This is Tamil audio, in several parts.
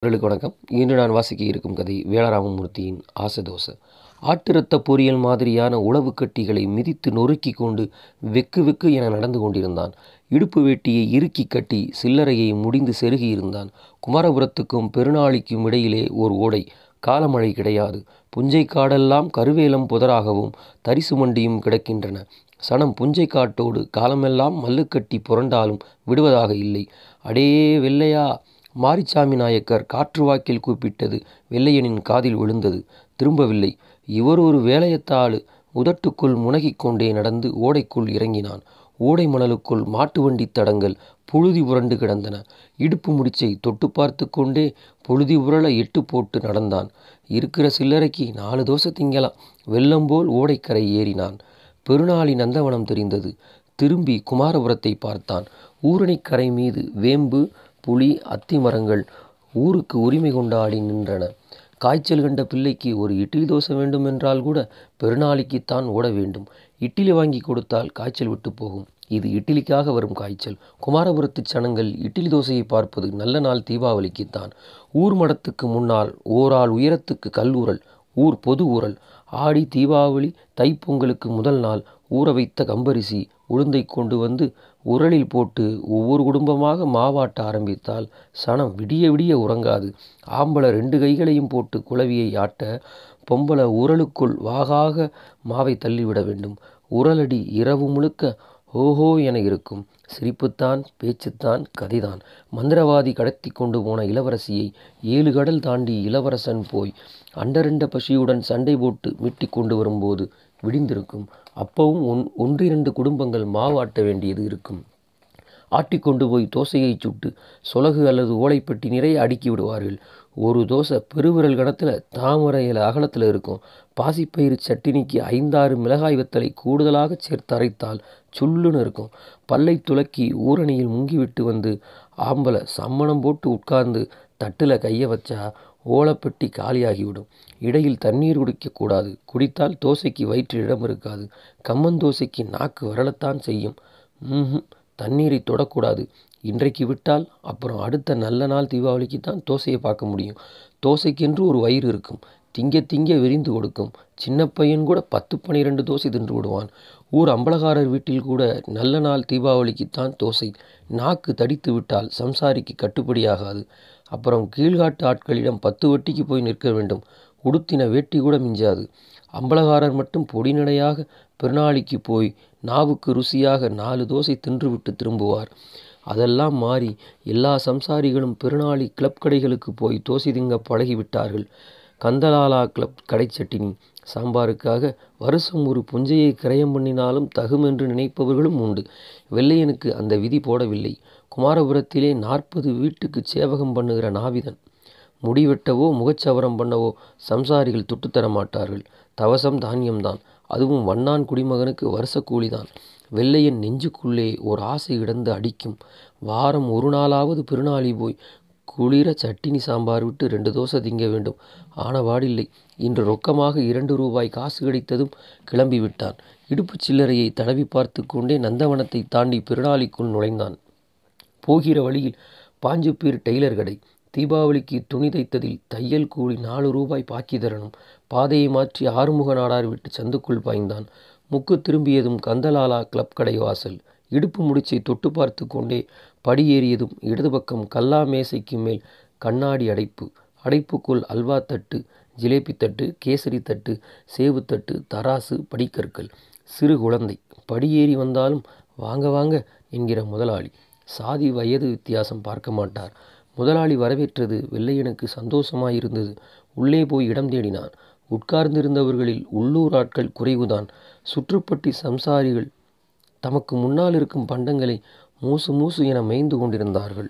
நண்பர்களுக்கு வணக்கம் இன்று நான் வாசிக்க இருக்கும் கதை வேலராமமூர்த்தியின் ஆசதோச ஆட்டு இரத்த பொரியல் மாதிரியான உளவு கட்டிகளை மிதித்து நொறுக்கி கொண்டு வெக்கு வெக்கு என நடந்து கொண்டிருந்தான் இடுப்பு வேட்டியை இறுக்கி கட்டி சில்லறையை முடிந்து செருகியிருந்தான் குமாரபுரத்துக்கும் பெருநாளிக்கும் இடையிலே ஓர் ஓடை காலமழை கிடையாது புஞ்சை காடெல்லாம் கருவேலம் புதராகவும் தரிசு மண்டியும் கிடக்கின்றன சனம் புஞ்சை காட்டோடு காலமெல்லாம் மல்லுக்கட்டி புரண்டாலும் விடுவதாக இல்லை அடே வெள்ளையா மாரிச்சாமி நாயக்கர் காற்று வாக்கில் கூப்பிட்டது வெள்ளையனின் காதில் விழுந்தது திரும்பவில்லை இவர் ஒரு வேலையத்தாளு உதட்டுக்குள் முனகிக் கொண்டே நடந்து ஓடைக்குள் இறங்கினான் ஓடை மணலுக்குள் மாட்டு வண்டி தடங்கள் புழுதி புரண்டு கிடந்தன இடுப்பு முடிச்சை தொட்டு பார்த்து கொண்டே புழுதி உரள எட்டு போட்டு நடந்தான் இருக்கிற சில்லறைக்கு நாலு தோசை திங்கலாம் வெள்ளம் போல் ஓடைக்கரை ஏறினான் பெருநாளி நந்தவனம் தெரிந்தது திரும்பி குமாரபுரத்தை பார்த்தான் ஊரணிக்கரை மீது வேம்பு புளி அத்தி மரங்கள் ஊருக்கு உரிமை கொண்டாடி நின்றன காய்ச்சல் கண்ட பிள்ளைக்கு ஒரு இட்லி தோசை வேண்டும் என்றால் கூட பெருநாளைக்குத்தான் ஓட வேண்டும் இட்லி வாங்கி கொடுத்தால் காய்ச்சல் விட்டு போகும் இது இட்லிக்காக வரும் காய்ச்சல் குமாரபுரத்து சனங்கள் இட்லி தோசையை பார்ப்பது நல்ல நாள் தீபாவளிக்குத்தான் ஊர் மடத்துக்கு முன்னால் ஓராள் உயரத்துக்கு கல்லூரல் ஊர் பொது ஊரல் ஆடி தீபாவளி தைப்பொங்கலுக்கு முதல் நாள் ஊற வைத்த கம்பரிசி உளுந்தை கொண்டு வந்து உரலில் போட்டு ஒவ்வொரு குடும்பமாக மாவாட்ட ஆரம்பித்தால் சனம் விடிய விடிய உறங்காது ஆம்பளை ரெண்டு கைகளையும் போட்டு குளவியை ஆட்ட பொம்பளை உரலுக்குள் வாகாக மாவை தள்ளிவிட வேண்டும் உரலடி இரவு முழுக்க ஓஹோ என இருக்கும் சிரிப்புத்தான் பேச்சுத்தான் கதைதான் மந்திரவாதி கடத்தி கொண்டு போன இளவரசியை ஏழு கடல் தாண்டி இளவரசன் போய் அண்டரண்ட பசியுடன் சண்டை போட்டு மீட்டி கொண்டு வரும்போது விடிந்திருக்கும் அப்பவும் ஒன் ஒன்றிரண்டு குடும்பங்கள் மாவாட்ட வேண்டியது இருக்கும் ஆட்டிக்கொண்டு போய் தோசையை சுட்டு சொலகு அல்லது ஓலைப்பட்டி நிறைய அடுக்கி விடுவார்கள் ஒரு தோசை பெருவிரல் கணத்தில் தாமரையில் அகலத்தில் இருக்கும் பாசிப்பயிறு சட்டினிக்கு ஐந்தாறு மிளகாய் வத்தலை கூடுதலாக சேர்த்து அரைத்தால் சுள்ளுன்னு இருக்கும் பல்லை துலக்கி ஊரணியில் முங்கிவிட்டு வந்து ஆம்பளை சம்மணம் போட்டு உட்கார்ந்து தட்டில் கையை வச்சா ஓலப்பெட்டி காலியாகிவிடும் இடையில் தண்ணீர் குடிக்கக்கூடாது குடித்தால் தோசைக்கு வயிற்றில் இடம் இருக்காது கம்மந்தோசைக்கு நாக்கு வரலத்தான் செய்யும் ம் தண்ணீரை தொடக்கூடாது இன்றைக்கு விட்டால் அப்புறம் அடுத்த நல்ல நாள் தீபாவளிக்கு தான் தோசையை பார்க்க முடியும் தோசைக்கென்று ஒரு வயிறு இருக்கும் திங்க திங்க விரிந்து கொடுக்கும் சின்ன பையன் கூட பத்து பன்னிரெண்டு தோசை தின்று விடுவான் ஊர் அம்பலகாரர் வீட்டில் கூட நல்ல நாள் தீபாவளிக்குத்தான் தோசை நாக்கு தடித்து விட்டால் சம்சாரிக்கு கட்டுப்படியாகாது அப்புறம் கீழ்காட்டு ஆட்களிடம் பத்து வட்டிக்கு போய் நிற்க வேண்டும் உடுத்தின வேட்டி கூட மிஞ்சாது அம்பலகாரர் மட்டும் பொடிநடையாக பெருநாளிக்கு போய் நாவுக்கு ருசியாக நாலு தோசை தின்றுவிட்டு திரும்புவார் அதெல்லாம் மாறி எல்லா சம்சாரிகளும் பெருநாளி கிளப் கடைகளுக்கு போய் தோசை திங்க பழகிவிட்டார்கள் கந்தலாலா கிளப் கடை சட்டினி சாம்பாருக்காக வருஷம் ஒரு புஞ்சையை கிரயம் பண்ணினாலும் தகுமென்று நினைப்பவர்களும் உண்டு வெள்ளையனுக்கு அந்த விதி போடவில்லை குமாரபுரத்திலே நாற்பது வீட்டுக்கு சேவகம் பண்ணுகிற நாவிதன் முடிவெட்டவோ முகச்சவரம் பண்ணவோ சம்சாரிகள் துட்டுத்தர மாட்டார்கள் தவசம் தானியம்தான் அதுவும் வண்ணான் குடிமகனுக்கு வருஷ கூலிதான் வெள்ளையன் நெஞ்சுக்குள்ளே ஓர் ஆசை இடந்து அடிக்கும் வாரம் ஒரு நாளாவது பெருநாளி போய் குளிர சட்டினி சாம்பார் விட்டு ரெண்டு தோசை திங்க வேண்டும் ஆனவாடில்லை இன்று ரொக்கமாக இரண்டு ரூபாய் காசு கிடைத்ததும் கிளம்பி விட்டான் இடுப்பு சில்லறையை தடவி பார்த்து கொண்டே நந்தவனத்தை தாண்டி பெருநாளிக்குள் நுழைந்தான் போகிற வழியில் பாஞ்சு பேர் டெய்லர் கடை தீபாவளிக்கு துணி தைத்ததில் தையல் கூலி நாலு ரூபாய் பாக்கி தரணும் பாதையை மாற்றி ஆறுமுக நாடார் விட்டு சந்துக்குள் பாய்ந்தான் முக்கு திரும்பியதும் கந்தலாலா கிளப் கடை வாசல் இடுப்பு முடிச்சை தொட்டு பார்த்து கொண்டே படியேறியதும் இடது பக்கம் கல்லா மேசைக்கு மேல் கண்ணாடி அடைப்பு அடைப்புக்குள் அல்வா தட்டு ஜிலேபி தட்டு கேசரி தட்டு சேவு தட்டு தராசு படிக்கற்கள் சிறு குழந்தை படியேறி வந்தாலும் வாங்க வாங்க என்கிற முதலாளி சாதி வயது வித்தியாசம் பார்க்க மாட்டார் முதலாளி வரவேற்றது வெள்ளையனுக்கு சந்தோஷமாயிருந்தது உள்ளே போய் இடம் தேடினான் உட்கார்ந்திருந்தவர்களில் உள்ளூர் ஆட்கள் குறைவுதான் சுற்றுப்பட்டி சம்சாரிகள் தமக்கு முன்னால் இருக்கும் பண்டங்களை மூசு மூசு என மேய்ந்து கொண்டிருந்தார்கள்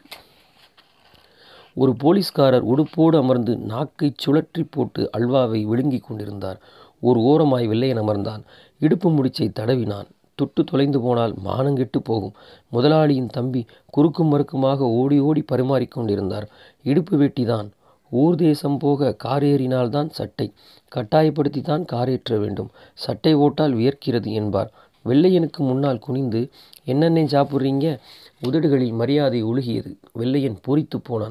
ஒரு போலீஸ்காரர் உடுப்போடு அமர்ந்து நாக்கை சுழற்றி போட்டு அல்வாவை விழுங்கிக் கொண்டிருந்தார் ஒரு ஓரமாய் வெள்ளையன் அமர்ந்தான் இடுப்பு முடிச்சை தடவினான் துட்டு தொலைந்து போனால் மானங்கெட்டு போகும் முதலாளியின் தம்பி குறுக்கும் மறுக்குமாக ஓடி ஓடி பரிமாறிக்கொண்டிருந்தார் இடுப்பு வெட்டிதான் ஊர் தேசம் போக கார் ஏறினால்தான் சட்டை கட்டாயப்படுத்தி தான் காரேற்ற வேண்டும் சட்டை ஓட்டால் வியர்க்கிறது என்பார் வெள்ளையனுக்கு முன்னால் குனிந்து என்னென்ன சாப்பிட்றீங்க உதடுகளில் மரியாதை ஒழுகியது வெள்ளையன் பூரித்து போனான்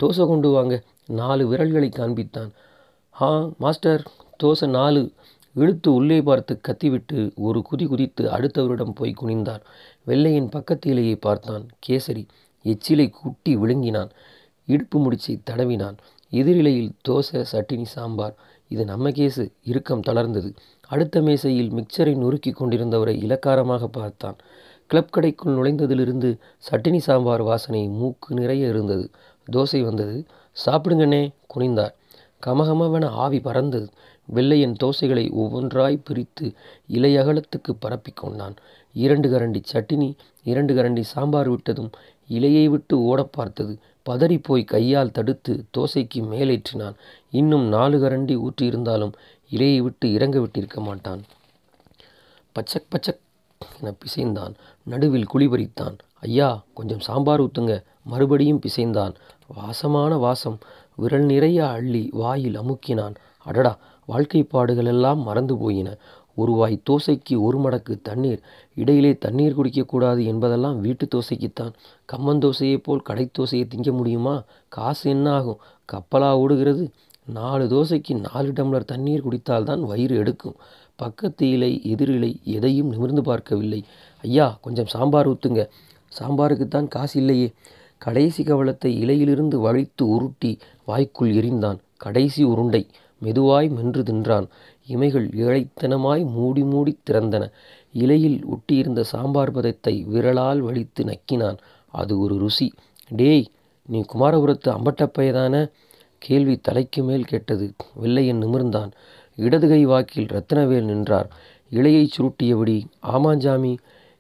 தோசை கொண்டு வாங்க நாலு விரல்களை காண்பித்தான் ஆ மாஸ்டர் தோசை நாலு இழுத்து உள்ளே பார்த்து கத்திவிட்டு ஒரு குதி குதித்து அடுத்தவரிடம் போய் குனிந்தார் வெள்ளையின் பக்கத்திலேயே பார்த்தான் கேசரி எச்சிலை குட்டி விழுங்கினான் இடுப்பு முடிச்சை தடவினான் எதிரிலையில் தோசை சட்டினி சாம்பார் இது நம்ம கேஸு இறுக்கம் தளர்ந்தது அடுத்த மேசையில் மிக்சரை நொறுக்கி கொண்டிருந்தவரை இலக்காரமாக பார்த்தான் கிளப் கடைக்குள் நுழைந்ததிலிருந்து சட்டினி சாம்பார் வாசனை மூக்கு நிறைய இருந்தது தோசை வந்தது சாப்பிடுங்கண்ணே குனிந்தார் கமகமவென ஆவி பறந்தது வெள்ளையன் தோசைகளை ஒவ்வொன்றாய் பிரித்து இலையகலத்துக்கு பரப்பிக் கொண்டான் இரண்டு கரண்டி சட்டினி இரண்டு கரண்டி சாம்பார் விட்டதும் இலையை விட்டு ஓடப் பார்த்தது பதறிப்போய் கையால் தடுத்து தோசைக்கு மேலேற்றினான் இன்னும் நாலு கரண்டி ஊற்றியிருந்தாலும் இலையை விட்டு இறங்க விட்டிருக்க மாட்டான் பச்சக் பச்சக் என பிசைந்தான் நடுவில் குழிபறித்தான் ஐயா கொஞ்சம் சாம்பார் ஊத்துங்க மறுபடியும் பிசைந்தான் வாசமான வாசம் விரல் நிறைய அள்ளி வாயில் அமுக்கினான் அடடா வாழ்க்கை பாடுகளெல்லாம் மறந்து போயின ஒரு வாய் தோசைக்கு ஒரு மடக்கு தண்ணீர் இடையிலே தண்ணீர் குடிக்கக்கூடாது என்பதெல்லாம் வீட்டு தோசைக்குத்தான் கம்மந்தோசையைப் போல் கடை தோசையை திங்க முடியுமா காசு என்ன ஆகும் கப்பலா ஓடுகிறது நாலு தோசைக்கு நாலு டம்ளர் தண்ணீர் குடித்தால்தான் வயிறு எடுக்கும் பக்கத்து இலை எதிரிலை எதையும் நிமிர்ந்து பார்க்கவில்லை ஐயா கொஞ்சம் சாம்பார் ஊத்துங்க சாம்பாருக்குத்தான் காசு இல்லையே கடைசி கவளத்தை இலையிலிருந்து வழித்து உருட்டி வாய்க்குள் எறிந்தான் கடைசி உருண்டை மெதுவாய் மென்று தின்றான் இமைகள் ஏழைத்தனமாய் மூடி மூடி திறந்தன இலையில் ஒட்டியிருந்த சாம்பார் பதத்தை விரலால் வலித்து நக்கினான் அது ஒரு ருசி டேய் நீ குமாரபுரத்து அம்பட்டப்பையதான கேள்வி தலைக்கு மேல் கேட்டது வெள்ளையன் நிமிர்ந்தான் இடது கை வாக்கில் ரத்னவேல் நின்றார் இலையைச் சுருட்டியபடி ஆமாஞ்சாமி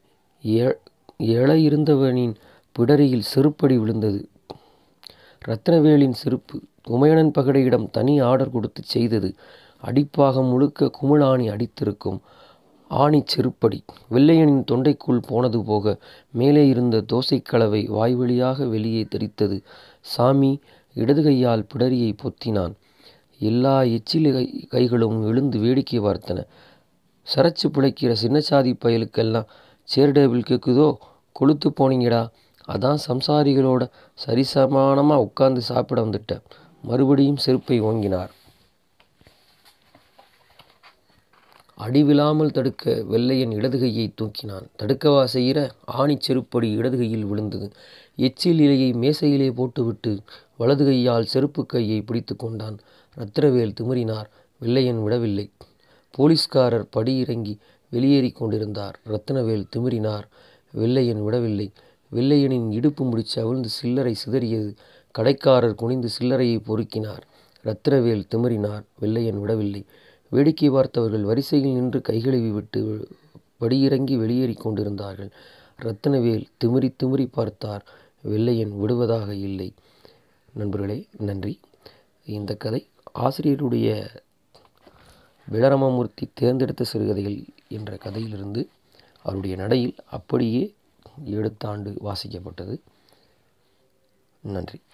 எழ இருந்தவனின் பிடரியில் செருப்படி விழுந்தது ரத்னவேலின் செருப்பு உமையணன் பகடையிடம் தனி ஆர்டர் கொடுத்து செய்தது அடிப்பாகம் முழுக்க குமிழாணி அடித்திருக்கும் ஆணி செருப்படி வெள்ளையனின் தொண்டைக்குள் போனது போக மேலே இருந்த தோசைக்கலவை வாய்வழியாக வெளியே தெரித்தது சாமி இடது கையால் பிடரியை பொத்தினான் எல்லா எச்சில் கை கைகளும் எழுந்து வேடிக்கை பார்த்தன சரச்சு பிழைக்கிற சின்னச்சாதி பயலுக்கெல்லாம் சேர் டேபிள் கேட்குதோ கொளுத்து போனீங்கடா அதான் சம்சாரிகளோட சரிசமானமாக உட்கார்ந்து சாப்பிட வந்துட்டேன் மறுபடியும் செருப்பை ஓங்கினார் அடிவிழாமல் தடுக்க வெள்ளையன் இடது கையை தூக்கினான் தடுக்கவா செய்கிற ஆணிச் செருப்படி இடது கையில் விழுந்தது எச்சில் இலையை மேசையிலே போட்டுவிட்டு வலது கையால் செருப்பு கையை பிடித்து கொண்டான் ரத்னவேல் திமிரினார் வெள்ளையன் விடவில்லை போலீஸ்காரர் படியிறங்கி வெளியேறி கொண்டிருந்தார் ரத்னவேல் திமிரினார் வெள்ளையன் விடவில்லை வெள்ளையனின் இடுப்பு முடிச்சு அவிழ்ந்து சில்லறை சிதறியது கடைக்காரர் குனிந்து சில்லறையை பொறுக்கினார் ரத்னவேல் திமிரினார் வெள்ளையன் விடவில்லை வேடிக்கை பார்த்தவர்கள் வரிசையில் நின்று கைகழுவி விட்டு படியிறங்கி வெளியேறி கொண்டிருந்தார்கள் ரத்னவேல் திமிரி திமிரி பார்த்தார் வெள்ளையன் விடுவதாக இல்லை நண்பர்களே நன்றி இந்த கதை ஆசிரியருடைய விளரமமூர்த்தி தேர்ந்தெடுத்த சிறுகதைகள் என்ற கதையிலிருந்து அவருடைய நடையில் அப்படியே எடுத்தாண்டு வாசிக்கப்பட்டது நன்றி